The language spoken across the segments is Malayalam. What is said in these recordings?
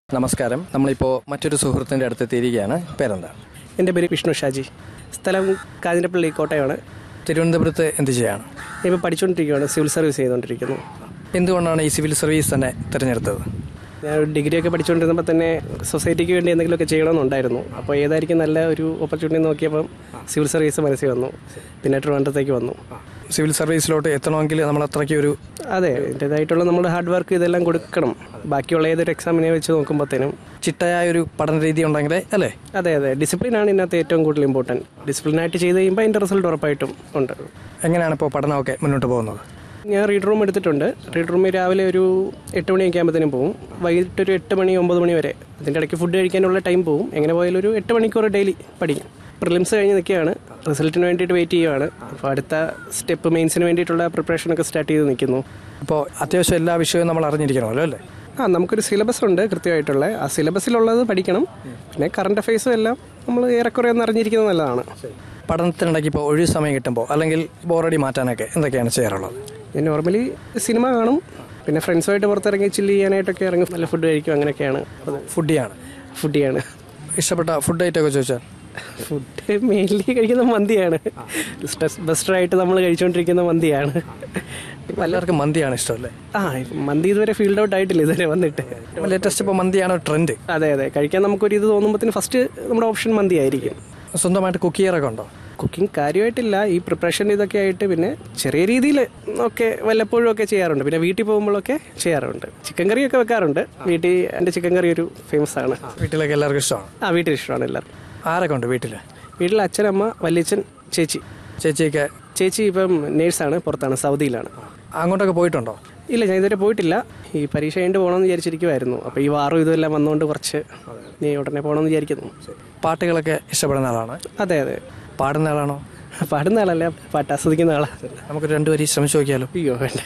നമസ്കാരം നമ്മളിപ്പോൾ മറ്റൊരു സുഹൃത്തിൻ്റെ അടുത്ത് എത്തിയിരിക്കുകയാണ് പേരെന്താണ് എൻ്റെ പേര് വിഷ്ണു ഷാജി സ്ഥലം കാഞ്ഞിരപ്പള്ളി കോട്ടയമാണ് തിരുവനന്തപുരത്ത് എന്ത് ചെയ്യാണ് ഇപ്പോൾ പഠിച്ചുകൊണ്ടിരിക്കുകയാണ് സിവിൽ സർവീസ് ചെയ്തുകൊണ്ടിരിക്കുന്നു എന്തുകൊണ്ടാണ് ഈ സിവിൽ സർവീസ് തന്നെ തിരഞ്ഞെടുത്തത് ഞാൻ ഒരു ഡിഗ്രിയൊക്കെ പഠിച്ചുകൊണ്ടിരുന്നപ്പോൾ തന്നെ സൊസൈറ്റിക്ക് വേണ്ടി എന്തെങ്കിലുമൊക്കെ ചെയ്യണമെന്നുണ്ടായിരുന്നു അപ്പോൾ ഏതായിരിക്കും നല്ല ഒരു ഓപ്പർച്യൂണിറ്റി നോക്കിയപ്പം സിവിൽ സർവീസ് മനസ്സിൽ വന്നു പിന്നെ ട്രിവാൻഡ്രത്തേക്ക് വന്നു സിവിൽ സർവീസിലോട്ട് എത്തണമെങ്കിൽ നമ്മൾ അത്രയ്ക്ക് ഒരു അതെ എൻ്റേതായിട്ടുള്ള നമ്മുടെ ഹാർഡ് വർക്ക് ഇതെല്ലാം കൊടുക്കണം ബാക്കിയുള്ള ഏതൊരു എക്സാമിനെ വെച്ച് നോക്കുമ്പോഴത്തേനും ചിട്ടയായ ഒരു പഠന രീതി ഉണ്ടെങ്കിലേ അല്ലേ അതെ അതെ ഡിസിപ്ലിനാണ് ഇതിനകത്ത് ഏറ്റവും കൂടുതൽ ഇമ്പോർട്ടൻറ്റ് ഡിസിപ്ലിനായിട്ട് ചെയ്ത് കഴിയുമ്പോൾ അതിൻ്റെ റിസൾട്ട് ഉറപ്പായിട്ടും ഉണ്ട് എങ്ങനെയാണ് ഇപ്പോൾ പഠനമൊക്കെ മുന്നോട്ട് പോകുന്നത് ഞാൻ റീഡ് റൂം എടുത്തിട്ടുണ്ട് റീഡ് റൂമിൽ രാവിലെ ഒരു എട്ട് മണിയൊക്കെ ആകുമ്പോഴത്തേനും പോകും വൈകിട്ട് ഒരു എട്ട് മണി ഒമ്പത് മണി വരെ അതിൻ്റെ ഇടയ്ക്ക് ഫുഡ് കഴിക്കാനുള്ള ടൈം പോകും എങ്ങനെ പോയാലും ഒരു എട്ട് മണിക്കൂർ ഡെയിലി പഠിക്കും പ്രിലിംസ് കഴിഞ്ഞ് നിൽക്കുകയാണ് റിസൾട്ടിന് വേണ്ടിയിട്ട് വെയിറ്റ് ചെയ്യുകയാണ് അപ്പോൾ അടുത്ത സ്റ്റെപ്പ് മെയിൻസിന് വേണ്ടിയിട്ടുള്ള പ്രിപ്പറേഷനൊക്കെ സ്റ്റാർട്ട് ചെയ്ത് നിൽക്കുന്നു ഇപ്പോൾ അത്യാവശ്യം എല്ലാ വിഷയവും നമ്മൾ അറിഞ്ഞിരിക്കണമല്ലോ അല്ലേ ആ നമുക്കൊരു സിലബസ് ഉണ്ട് കൃത്യമായിട്ടുള്ള ആ സിലബസിലുള്ളത് പഠിക്കണം പിന്നെ കറണ്ട് അഫയേഴ്സും എല്ലാം നമ്മൾ ഏറെക്കുറെ ഒന്ന് അറിഞ്ഞിരിക്കുന്നത് നല്ലതാണ് പഠനത്തിനിടയ്ക്ക് ഇപ്പോൾ ഒഴിവ് സമയം കിട്ടുമ്പോൾ അല്ലെങ്കിൽ ബോറടി മാറ്റാനൊക്കെ എന്തൊക്കെയാണ് ചെയ്യാറുള്ളത് ഞാൻ നോർമലി സിനിമ കാണും പിന്നെ ഫ്രണ്ട്സുമായിട്ട് പുറത്തിറങ്ങി ചില്ല് ചെയ്യാനായിട്ടൊക്കെ ഇറങ്ങും നല്ല ഫുഡ് കഴിക്കും അങ്ങനെയൊക്കെയാണ് ഫുഡിയാണ് ഫുഡ് ചെയ്യാണ് ഇഷ്ടപ്പെട്ട ഫുഡ് ഐറ്റമൊക്കെ ചോദിച്ചാൽ ഫുഡ് മെയിൻലി കഴിക്കുന്ന മന്തിയാണ് സ്ട്രെസ് ബസ്റ്ററായിട്ട് നമ്മൾ കഴിച്ചുകൊണ്ടിരിക്കുന്ന മന്തിയാണ് എല്ലാവർക്കും മന്തിയാണ് ഇഷ്ടമല്ലേ ആ മന്തി ഇതുവരെ ഫീൽഡ് ഔട്ട് ആയിട്ടില്ല ഇതുവരെ വന്നിട്ട് ലേറ്റസ്റ്റ് ഇപ്പോൾ മന്തിയാണ് ട്രെൻഡ് അതെ അതെ കഴിക്കാൻ നമുക്കൊരു ഇത് തോന്നുമ്പോഴത്തേന് ഫസ്റ്റ് നമ്മുടെ ഓപ്ഷൻ മന്തി ആയിരിക്കും സ്വന്തമായിട്ട് കുക്ക് ചെയ്യാറൊക്കെ ഉണ്ടോ കുക്കിംഗ് കാര്യമായിട്ടില്ല ഈ പ്രിപ്പറേഷൻ ഇതൊക്കെ ആയിട്ട് പിന്നെ ചെറിയ രീതിയിൽ ഒക്കെ വല്ലപ്പോഴും ഒക്കെ ചെയ്യാറുണ്ട് പിന്നെ വീട്ടിൽ പോകുമ്പോഴൊക്കെ ചെയ്യാറുണ്ട് ചിക്കൻ കറിയൊക്കെ വെക്കാറുണ്ട് വീട്ടിൽ എൻ്റെ ചിക്കൻ കറി ഒരു ഫേമസ് ആണ് വീട്ടിലൊക്കെ എല്ലാവർക്കും ഇഷ്ടമാണ് ആ വീട്ടിൽ ഇഷ്ടമാണ് എല്ലാവർക്കും ആരൊക്കെ ഉണ്ട് വീട്ടിൽ വീട്ടിൽ അച്ഛനമ്മ വല്യച്ഛൻ ചേച്ചി ചേച്ചിയൊക്കെ ചേച്ചി ഇപ്പം നേഴ്സാണ് പുറത്താണ് സൗദിയിലാണ് അങ്ങോട്ടൊക്കെ പോയിട്ടുണ്ടോ ഇല്ല ഞാൻ ഇതുവരെ പോയിട്ടില്ല ഈ പരീക്ഷ കഴിഞ്ഞിട്ട് പോകണമെന്ന് വിചാരിച്ചിരിക്കുമായിരുന്നു അപ്പോൾ ഈ വാറും ഇതെല്ലാം വന്നുകൊണ്ട് കുറച്ച് നീ ഉടനെ പോകണമെന്ന് വിചാരിക്കുന്നു പാട്ടുകളൊക്കെ ഇഷ്ടപ്പെടുന്ന ആളാണ് അതെ അതെ പാടുന്ന ആളാണോ പാടുന്ന ആളല്ല പാട്ട് ആസ്വദിക്കുന്ന ആളാണ് നമുക്ക് രണ്ടുപേരും ശ്രമിച്ചു നോക്കിയാലോ അയ്യോ വേണ്ട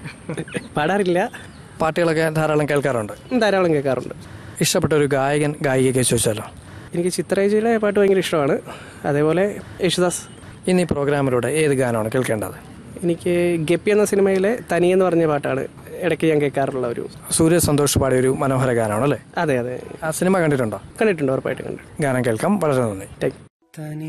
പാടാറില്ല പാട്ടുകളൊക്കെ ധാരാളം കേൾക്കാറുണ്ട് ധാരാളം കേൾക്കാറുണ്ട് ഇഷ്ടപ്പെട്ട ഒരു ഗായകൻ ഗായികയൊക്കെ ചോദിച്ചാലോ എനിക്ക് ചിത്രേജിയുടെ പാട്ട് ഭയങ്കര ഇഷ്ടമാണ് അതേപോലെ യേശുദാസ് ഇന്ന് ഈ പ്രോഗ്രാമിലൂടെ ഏത് ഗാനമാണ് കേൾക്കേണ്ടത് എനിക്ക് ഗപ്പി എന്ന സിനിമയിലെ തനിയെന്ന് പറഞ്ഞ പാട്ടാണ് ഇടയ്ക്ക് ഞാൻ കേൾക്കാറുള്ള ഒരു സൂര്യ സന്തോഷ് പാടിയ ഒരു മനോഹര ഗാനമാണ് അല്ലേ അതെ അതെ ആ സിനിമ കണ്ടിട്ടുണ്ടോ കണ്ടിട്ടുണ്ട് ഉറപ്പായിട്ട് കണ്ടു ഗാനം കേൾക്കാം വളരെ നന്ദി താങ്ക് യു. തനി